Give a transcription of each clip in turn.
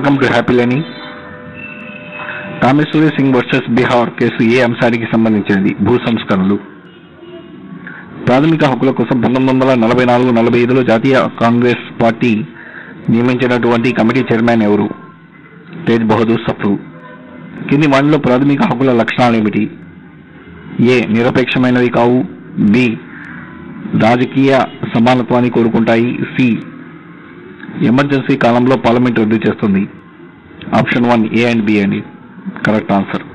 welcome to happy లేని Kameshwari Singh versus Bihar case ఏ అంశానికి సంబంధించినది భూ సంస్కరణలు ప్రాథమిక హక్కుల కోసం పంతొమ్మిది వందల నలభై నాలుగు నలభై ఐదులో జాతీయ కాంగ్రెస్ పార్టీ నియమించినటువంటి కమిటీ చైర్మన్ ఎవరు తేజ్ బహదూర్ సఫ్రు కింది వాటిలో ప్రాథమిక హక్కుల లక్షణాలు ఏమిటి ఏ నిరపేక్షమైనవి కావు బి రాజకీయ సమానత్వాన్ని కోరుకుంటాయి సి ఎమర్జెన్సీ కాలంలో పార్లమెంట్ రద్దు చేస్తుంది option one A and B అండి కరెక్ట్ ఆన్సర్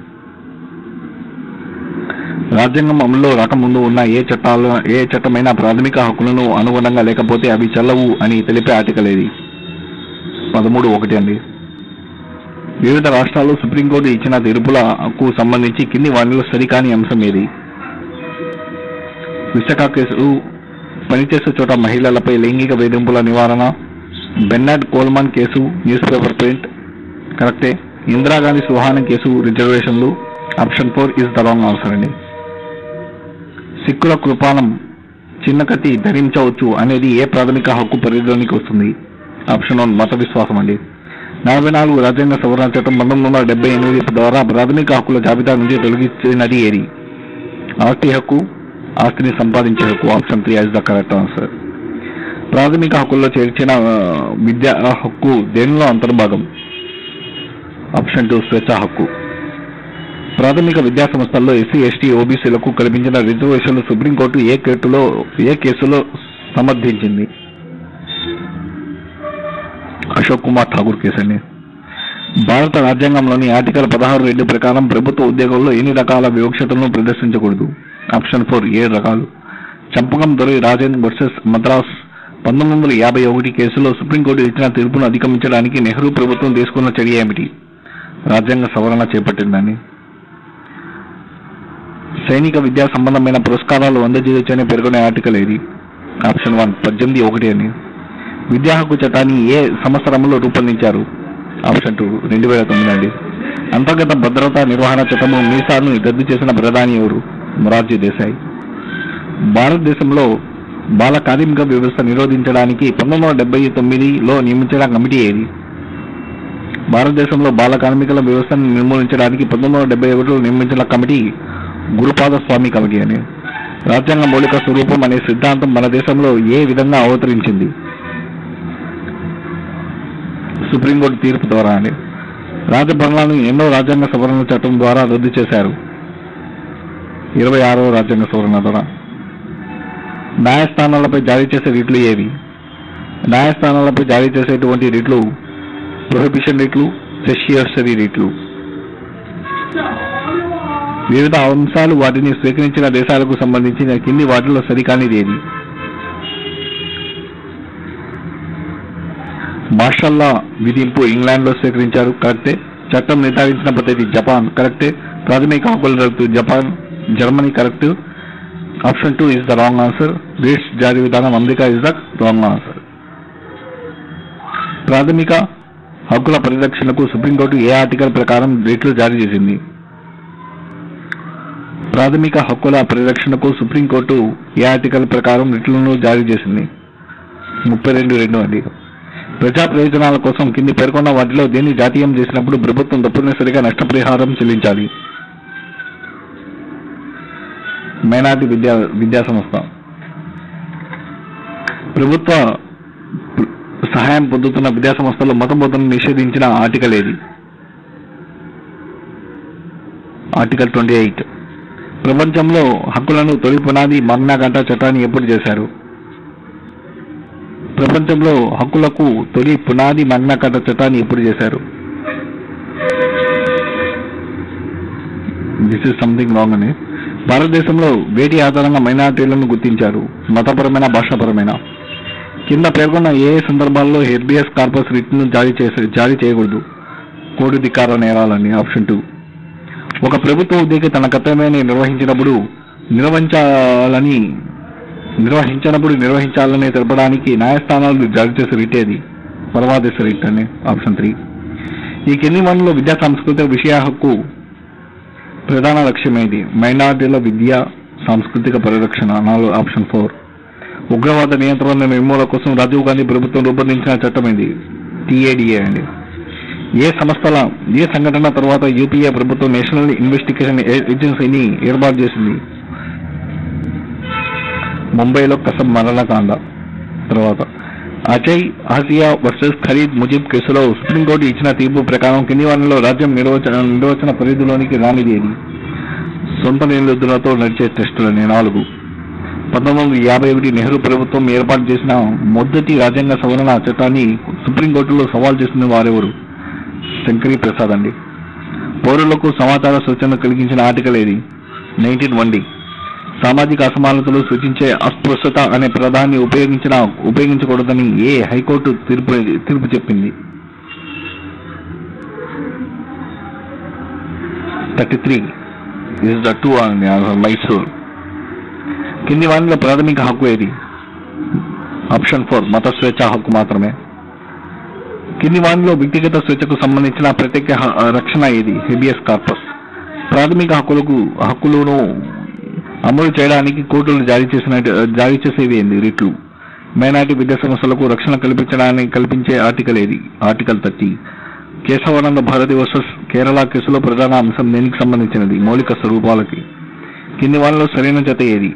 రాజ్యాంగం అమలులో రాకముందు ఉన్న ఏ చట్టాలు ఏ చట్టమైనా ప్రాథమిక హక్కులను అనుగుణంగా లేకపోతే అవి చెల్లవు అని తెలిపే ఆర్టికల్ ఏది పదమూడు ఒకటి అండి వివిధ రాష్ట్రాల్లో సుప్రీంకోర్టు ఇచ్చిన తీర్పులకు సంబంధించి కింది వాటిలో సరికాని అంశం ఏది విశాఖ కేసు పనిచేసే చోట మహిళలపై లైంగిక వేధింపుల నివారణ Bernard Coleman case news paper print కరెక్టే ఇందిరాగాంధీ సుహానం కేసు రిజర్వేషన్లు option four is the wrong answer అండి సిక్కుల కృపాలం చిన్న కత్తి ధరించవచ్చు అనేది ఏ ప్రాథమిక హక్కు పరిధిలోనికి వస్తుంది ఆప్షన్ వన్ మత విశ్వాసం అండి నలభై నాలుగు రాజ్యాంగ సవరణ చట్టం పంతొమ్మిది వందల డెబ్బై ఎనిమిది ద్వారా ప్రాథమిక హక్కుల జాబితా నుంచి తొలగించినది ఏది ఆస్తి హక్కు ఆస్తిని సంపాదించే హక్కు option three as the correct answer ప్రాథమిక హక్కుల్లో చేర్చిన ఆ, విద్యా హక్కు దేనిలో అంతర్భాగం ఆప్షన్ టూ స్వేచ్ఛ హక్కు ప్రాథమిక విద్యా సంస్థల్లో ఎస్సీ ఎస్టీ ఓబీసీలకు కల్పించిన రిజర్వేషన్లు సుప్రీంకోర్టు ఏ కేటులో ఏ కేసులో సమర్థించింది అశోక్ కుమార్ ఠాగూర్ కేసు అండి భారత రాజ్యాంగంలోని ఆర్టికల్ పదహారు రెండు ప్రకారం ప్రభుత్వ ఉద్యోగుల్లో ఎన్ని రకాల వివక్షతలను ప్రదర్శించకూడదు ఆప్షన్ ఫోర్ ఏడు రకాలు చంపకం దొరై రాజేంద్ర వర్సెస్ మద్రాస్ పంతొమ్మిది వందల యాభై ఒకటి కేసులో సుప్రీంకోర్టు ఇచ్చిన తీర్పును అధిగమించడానికి నెహ్రూ ప్రభుత్వం తీసుకున్న చర్య ఏమిటి రాజ్యాంగ సవరణ చేపట్టిందని సైనిక విద్యా సంబంధమైన పురస్కారాలు అందజేయొచ్చని పేర్కొనే ఆర్టికల్ ఏది ఆప్షన్ వన్ పద్దెనిమిది ఒకటి అని విద్యా హక్కు చట్టాన్ని ఏ సంవత్సరంలో రూపొందించారు ఆప్షన్ టూ రెండు వేల తొమ్మిది అండి అంతర్గత భద్రతా నిర్వహణ చట్టము మీసాలను రద్దు చేసిన ప్రధాని ఎవరు మొరార్జీ దేశాయ్ భారతదేశంలో బాల కార్మిక వ్యవస్థ నిరోధించడానికి పంతొమ్మిది వందల డెబ్బై తొమ్మిదిలో నియమించిన కమిటీ ఏది భారతదేశంలో బాల కార్మికుల వ్యవస్థను నిర్మూలించడానికి పంతొమ్మిది వందల డెబ్బై ఒకటిలో నియమించిన కమిటీ గురుపాద స్వామి కమిటీ అని రాజ్యాంగ మౌలిక స్వరూపం అనే సిద్ధాంతం మన దేశంలో ఏ విధంగా అవతరించింది సుప్రీంకోర్టు తీర్పు ద్వారా అండి రాజభరణాలను ఎన్నో రాజ్యాంగ సవరణ చట్టం ద్వారా రద్దు చేశారు ఇరవై ఆరవ రాజ్యాంగ సవరణ ద్వారా న్యాయస్థానాలపై జారీ చేసే రిట్లు ఏవి న్యాయస్థానాలపై జారీ చేసేటువంటి రిట్లు ప్రొహిబిషన్ రిట్లు సెషియర్సరీ రిట్లు వివిధ అంశాలు వాటిని స్వీకరించిన దేశాలకు సంబంధించిన కింది వాటిలో సరికానిది ఏది మార్షల్లా విధింపు ఇంగ్లాండ్ లో స్వీకరించారు కరెక్టే చట్టం నిర్ధారించిన పద్ధతి జపాన్ కరెక్టే ప్రాథమిక హక్కుల రద్దు Japan Germany correct option two is the wrong answer British జారీ విధానం America is the wrong answer ప్రాథమిక హక్కుల పరిరక్షణకు సుప్రీంకోర్టు ఏ ఆర్టికల్ ప్రకారం రేట్లు జారీ చేసింది ప్రాథమిక హక్కుల పరిరక్షణకు సుప్రీంకోర్టు ఏ ఆర్టికల్ ప్రకారం రిట్లను జారీ చేసింది ముప్పై రెండు రెండు అండి ప్రజా ప్రయోజనాల కోసం కింది పేర్కొన్న వాటిలో దేన్ని జాతీయం చేసినప్పుడు ప్రభుత్వం తప్పనిసరిగా నష్టపరిహారం చెల్లించాలి మైనార్టీ విద్యా విద్యా సంస్థ ప్రభుత్వ ప్ర- సహాయం పొందుతున్న విద్యా సంస్థల్లో మత బోధనను నిషేధించిన ఆర్టికల్ ఏది ఆర్టికల్ ట్వంటీ ఎయిట్ ప్రపంచంలో హక్కులను తొలి పునాది మగ్నా కార్టా చట్టాన్ని ఎప్పుడు చేశారు ప్రపంచంలో హక్కులకు తొలి పునాది మగ్నా కార్టా చట్టాన్ని ఎప్పుడు చేశారు దిస్ ఇస్ సంథింగ్ రాంగ్ అని భారతదేశంలో వేటి ఆధారంగా మైనార్టీలను గుర్తించారు మతపరమైన భాషాపరమైన కింద పేర్కొన్న ఏ ఏ సందర్భాల్లో హెర్బియస్ కార్పస్ రిట్ను జారీ చేసే జారీ చేయకూడదు కోడి ధిక్కార నేరాలని ఆప్షన్ టూ ఒక ప్రభుత్వ ఉద్యోగి తన కర్తవ్యాన్ని నిర్వహించినప్పుడు నిర్వహించాలని నిర్వహించినప్పుడు నిర్వహించాలని తెలపడానికి న్యాయస్థానాలు జారీ చేసే రిట్ ఏది పరమాదేశ రిట్ అని ఆప్షన్ త్రీ ఈ కింది వనరులో విద్యా సాంస్కృతిక విషయ హక్కు ప్రధాన లక్ష్యం ఏది మైనార్టీల విద్య సాంస్కృతిక పరిరక్షణ నాలుగు ఆప్షన్ ఫోర్ ఉగ్రవాద నియంత్రణ నిర్మూలన కోసం రాజీవ్ గాంధీ ప్రభుత్వం రూపొందించిన చట్టం ఇది టీఏడిఏ అండి ఏ సంస్థల ఏ సంఘటన తర్వాత యూపీఏ ప్రభుత్వం నేషనల్ ఇన్వెస్టిగేషన్ ఏ- ఏజెన్సీని ఏర్పాటు చేసింది ముంబైలో కసం మరణకాండ తర్వాత అజయ్ ఆసియా వర్సెస్ ఖరీద్ ముజిబ్ కేసులో సుప్రీంకోర్టు ఇచ్చిన తీర్పు ప్రకారం కింది వారిలో రాజ్యం నిర్వచన నిర్వచన పరిధిలోనికి రానిది ఏది సొంత నిలుద్దులతో నడిచే టెస్టులని నాలుగు పంతొమ్మిది వందల యాభై ఒకటి నెహ్రూ ప్రభుత్వం ఏర్పాటు చేసిన మొదటి రాజ్యాంగ సవరణ చట్టాన్ని సుప్రీంకోర్టులో సవాల్ చేసిన వారెవరు శంకరి ప్రసాద్ అండి పౌరులకు సమాచార సూచన కలిగించిన ఆర్టికల్ ఏది నైన్టీన్ వన్ డి సామాజిక అసమానతలు సూచించే అస్పృశ్యత అనే పదాన్ని ఉపయోగించిన ఉపయోగించకూడదని ఏ హైకోర్టు తీర్పు తీర్పు చెప్పింది thirty three is the two Mysore కింది వారిలో ప్రాథమిక హక్కు ఏది ఆప్షన్ ఫోర్ మత స్వేచ్ఛ హక్కు మాత్రమే కింది వారిలో వ్యక్తిగత స్వేచ్ఛకు సంబంధించిన ప్రత్యేక హ- రక్షణ ఏది హెబియస్ కార్పస్ ప్రాథమిక హక్కులకు హక్కులను అమలు చేయడానికి కోర్టులు జారీ చేసిన జారీ చేసేవి ఏంది రిట్లు మైనార్టీ విద్యా సంస్థలకు రక్షణ కల్పించడానికి కల్పించే ఆర్టికల్ ఏది article thirty Kesavananda Bharati versus Kerala కేసులో ప్రధాన అంశం దేనికి సంబంధించినది మౌలిక స్వరూపాలకి కింది వాళ్ళలో సరైన జత ఏది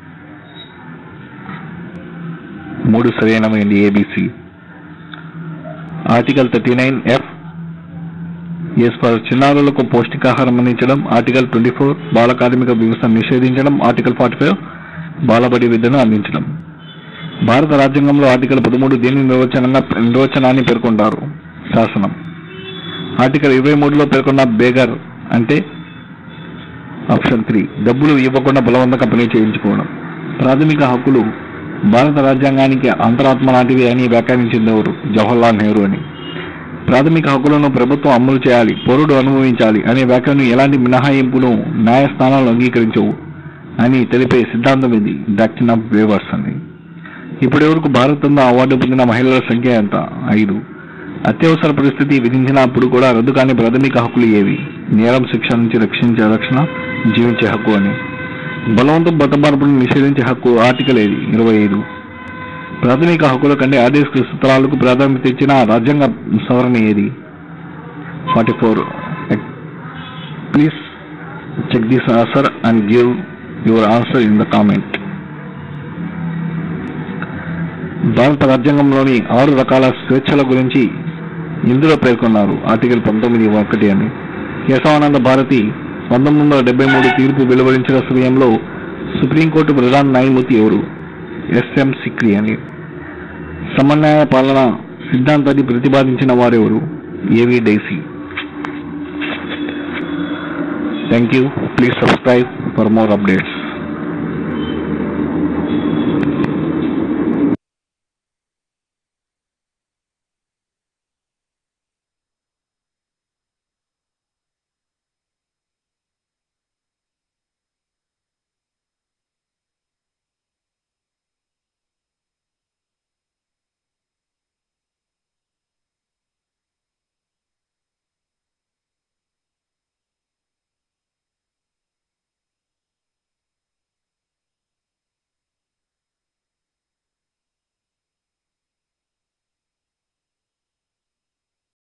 మూడు సరైనమైంది A B C article thirty nine F is for చిన్నారులకు పౌష్టికాహారం అందించడం ఆర్టికల్ ట్వంటీ ఫోర్ బాల కార్మిక వ్యవస్థను నిషేధించడం ఆర్టికల్ ఫార్టీ ఫైవ్ బాలబడి విద్యను అందించడం భారత రాజ్యాంగంలో ఆర్టికల్ పదమూడు దీని నిర్వచనంగా నిర్వచనాన్ని పేర్కొంటారు శాసనం ఆర్టికల్ ఇరవై మూడులో పేర్కొన్న బేగర్ అంటే ఆప్షన్ త్రీ డబ్బులు ఇవ్వకుండా బలవంతంగా పని చేయించుకోవడం ప్రాథమిక హక్కులు భారత రాజ్యాంగానికి అంతరాత్మ లాంటివి అని వ్యాఖ్యానించిందెవరు జవహర్లాల్ నెహ్రూ అని ప్రాథమిక హక్కులను ప్రభుత్వం అమలు చేయాలి పౌరుడు అనుభవించాలి అనే వ్యాఖ్యను ఎలాంటి మినహాయింపును న్యాయస్థానాలు అంగీకరించవు అని తెలిపే సిద్ధాంతం ఇది డాక్టిన్ ఆఫ్ వేవర్స్ అని ఇప్పటి వరకు భారతంలో అవార్డు పొందిన మహిళల సంఖ్య ఎంత ఐదు అత్యవసర పరిస్థితి విధించినప్పుడు కూడా రద్దు కాని ప్రాథమిక హక్కులు ఏవి నేరం శిక్ష నుంచి రక్షించే రక్షణ జీవించే హక్కు అని బలవంతం బతమార్పును నిషేధించే హక్కు ఆర్టికల్ ఏది ఇరవై ఐదు ప్రాథమిక హక్కుల కంటే ఆదేశ సూత్రాలకు ప్రాధాన్యత ఇచ్చిన రాజ్యాంగ సవరణ ఏది forty four please check this answer and give your answer in the comment భారత రాజ్యాంగంలోని ఆరు రకాల స్వేచ్ఛల గురించి ఇందులో పేర్కొన్నారు ఆర్టికల్ పంతొమ్మిది ఒకటి అని కేశవానంద భారతి పంతొమ్మిది వందల డెబ్బై మూడు తీర్పు వెలువరించిన సమయంలో సుప్రీంకోర్టు ప్రధాన న్యాయమూర్తి ఎవరు ఎస్ఎం సిక్రీ అని సమన్వయ పాలన సిద్ధాంతాన్ని ప్రతిపాదించిన వారెవరు ఏవి Dicey thank you please subscribe for more updates